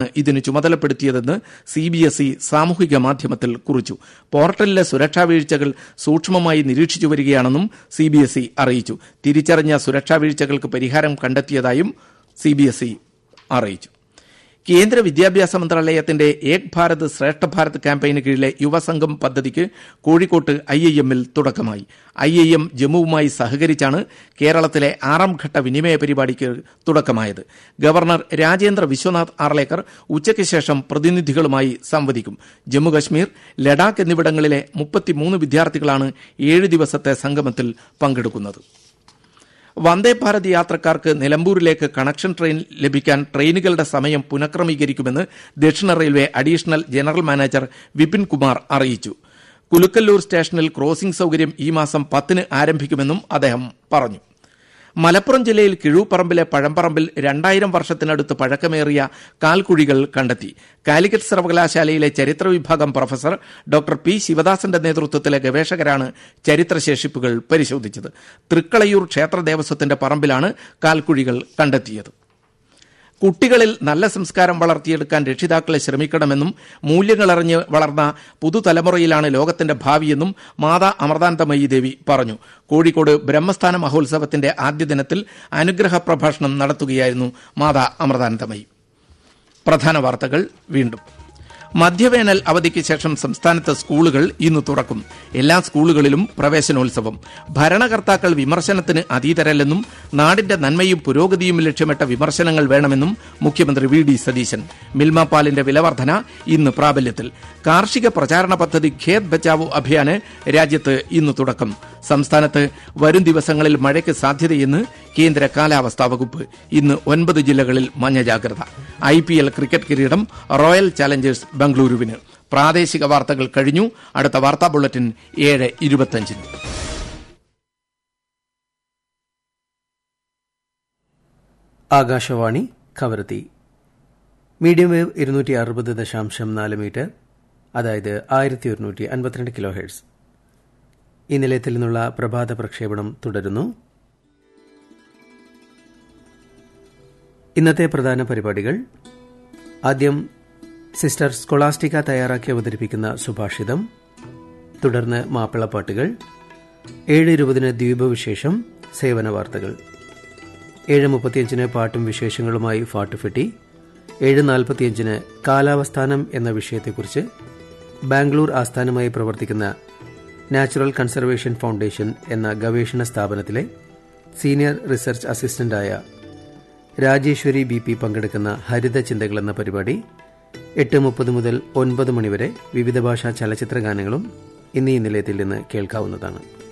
ഇതിന് ചുമതലപ്പെടുത്തിയതെന്ന് C B S E സാമൂഹിക മാധ്യമത്തിൽ കുറിച്ചു പോർട്ടലിലെ സുരക്ഷാ വീഴ്ചകൾ സൂക്ഷ്മമായി നിരീക്ഷിച്ചു വരികയാണെന്നും സി ബി എസ് ഇ അറിയിച്ചു തിരിച്ചറിഞ്ഞ സുരക്ഷാ വീഴ്ചകൾക്ക് പരിഹാരം കണ്ടെത്തിയതായും സി ബി എസ് ഇ അറിയിച്ചു കേന്ദ്ര വിദ്യാഭ്യാസ മന്ത്രാലയത്തിന്റെ ഏക് ഭാരത് ശ്രേഷ്ഠ ഭാരത് ക്യാമ്പയിന് കീഴിലെ യുവസംഘം പദ്ധതിക്ക് കോഴിക്കോട്ട് ഐ ഐ എമ്മിൽ തുടക്കമായി ഐ ഐ എം ജമ്മുവുമായി സഹകരിച്ചാണ് കേരളത്തിലെ ആറാം ഘട്ട വിനിമയ പരിപാടിക്ക് തുടക്കമായത് ഗവർണർ രാജേന്ദ്ര വിശ്വനാഥ് ആർലേക്കർ ഉച്ചയ്ക്ക് ശേഷം പ്രതിനിധികളുമായി സംവദിക്കും ജമ്മുകശ്മീർ ലഡാക്ക് എന്നിവിടങ്ങളിലെ മുപ്പത്തിമൂന്ന് വിദ്യാർത്ഥികളാണ് ഏഴ് ദിവസത്തെ സംഗമത്തിൽ പങ്കെടുക്കുന്നത് വന്ദേ ഭാരത് യാത്രക്കാർക്ക് നിലമ്പൂരിലേക്ക് കണക്ഷൻ ട്രെയിൻ ലഭിക്കാൻ ട്രെയിനുകളുടെ സമയം പുനഃക്രമീകരിക്കുമെന്ന് ദക്ഷിണ railway additional general manager Vipin Kumar അറിയിച്ചു കുലുക്കല്ലൂർ സ്റ്റേഷനിൽ ക്രോസിംഗ് സൌകര്യം ഈ മാസം പത്തിന് ആരംഭിക്കുമെന്നും അദ്ദേഹം പറഞ്ഞു മലപ്പുറം ജില്ലയിൽ കിഴൂപ്പറമ്പിലെ പഴമ്പറമ്പിൽ രണ്ടായിരം വർഷത്തിനടുത്ത് പഴക്കമേറിയ കാൽക്കുഴികൾ കണ്ടെത്തി കാലിക്കറ്റ് സർവകലാശാലയിലെ ചരിത്ര വിഭാഗം പ്രൊഫസർ ഡോക്ടർ പി ശിവദാസന്റെ നേതൃത്വത്തിലെ ഗവേഷകരാണ് ചരിത്രശേഷിപ്പുകൾ പരിശോധിച്ചത് തൃക്കളയൂർ ക്ഷേത്ര ദേവസ്വത്തിന്റെ പറമ്പിലാണ് കാൽക്കുഴികൾ കണ്ടെത്തിയത് കുട്ടികളിൽ നല്ല സംസ്കാരം വളർത്തിയെടുക്കാൻ രക്ഷിതാക്കളെ ശ്രമിക്കണമെന്നും മൂല്യങ്ങളറിഞ്ഞ് വളർന്ന പുതുതലമുറയിലാണ് ലോകത്തിന്റെ ഭാവിയെന്നും മാതാ അമൃതാനന്ദമയി ദേവി പറഞ്ഞു കോഴിക്കോട് ബ്രഹ്മസ്ഥാന മഹോത്സവത്തിന്റെ ആദ്യ ദിനത്തിൽ അനുഗ്രഹ പ്രഭാഷണം നടത്തുകയായിരുന്നു മാതാ അമൃതാനന്ദമയി പ്രധാന വാർത്തകൾ വീണ്ടും മധ്യവേനൽ അവധിക്ക് ശേഷം സംസ്ഥാനത്ത് സ്കൂളുകൾ ഇന്ന് തുറക്കും എല്ലാ സ്കൂളുകളിലും പ്രവേശനോത്സവം ഭരണകർത്താക്കൾ വിമർശനത്തിന് അതീതരല്ലെന്നും നാടിന്റെ നന്മയും പുരോഗതിയും ലക്ഷ്യമിട്ട വിമർശനങ്ങൾ വേണമെന്നും മുഖ്യമന്ത്രി വി ഡി സതീശൻ മിൽമ പാലിന്റെ വിലവർധന ഇന്ന് പ്രാബല്യത്തിൽ കാർഷിക പ്രചാരണ പദ്ധതി ഖേത് ബച്ചാവോ അഭിയാന് രാജ്യത്ത് ഇന്ന് തുടക്കം സംസ്ഥാനത്ത് വരും ദിവസങ്ങളിൽ മഴയ്ക്ക് സാധ്യതയെന്ന് കേന്ദ്ര കാലാവസ്ഥാ വകുപ്പ് ഇന്ന് ഒൻപത് ജില്ലകളിൽ മഞ്ഞ ജാഗ്രത ഐ പി എൽ ക്രിക്കറ്റ് കിരീടം റോയൽ ചലഞ്ചേഴ്സ് ബംഗളൂരുവിന് പ്രാദേശിക വാർത്തകൾ കഴിഞ്ഞു അടുത്ത വാർത്താ ബുള്ളറ്റിൻ ഏഴ് ഇരുപത്തഞ്ചിന് ആകാശവാണി കവരത്തി മീഡിയം വേവ് ഇരുന്നൂറ്റി അറുപത് ദശാംശം നാല് മീറ്റർ അതായത് ആയിരത്തി ഒരുന്നൂറ്റി അൻപത്തിരണ്ട് കിലോ ഹെർട്സ് ഈ നിലയത്തിൽ നിന്നുള്ള പ്രഭാത പ്രക്ഷേപണം തുടരുന്നു ഇന്നത്തെ പ്രധാന പരിപാടികൾ ആദ്യം സിസ്റ്റർ സ്കൊളാസ്റ്റിക്ക തയ്യാറാക്കി അവതരിപ്പിക്കുന്ന സുഭാഷിതം തുടർന്ന് മാപ്പിളപ്പാട്ടുകൾ ഏഴ് ഇരുപതിന് ദ്വീപവിശേഷം സേവന വാർത്തകൾ ഏഴ് മുപ്പത്തിയഞ്ചിന് പാട്ടും വിശേഷങ്ങളുമായി ഫാട്ടുഫെട്ടി ഏഴ് നാൽപ്പത്തിയഞ്ചിന് കാലാവസ്ഥാനം എന്ന വിഷയത്തെക്കുറിച്ച് ബാംഗ്ലൂർ ആസ്ഥാനമായി പ്രവർത്തിക്കുന്ന നാച്ചുറൽ കൺസർവേഷൻ ഫൗണ്ടേഷൻ എന്ന ഗവേഷണ സ്ഥാപനത്തിലെ സീനിയർ റിസർച്ച് അസിസ്റ്റന്റായ രാജേശ്വരി ബി പി പങ്കെടുക്കുന്ന ഹരിത ചിന്തകൾ എന്ന പരിപാടി എട്ട് മുപ്പത് മുതൽ ഒൻപത് മണിവരെ വിവിധ ഭാഷാ ചലച്ചിത്ര ഗാനങ്ങളും ഇന്ന് ഈ നിലയത്തിൽ നിന്ന് കേൾക്കാവുന്നതാണ്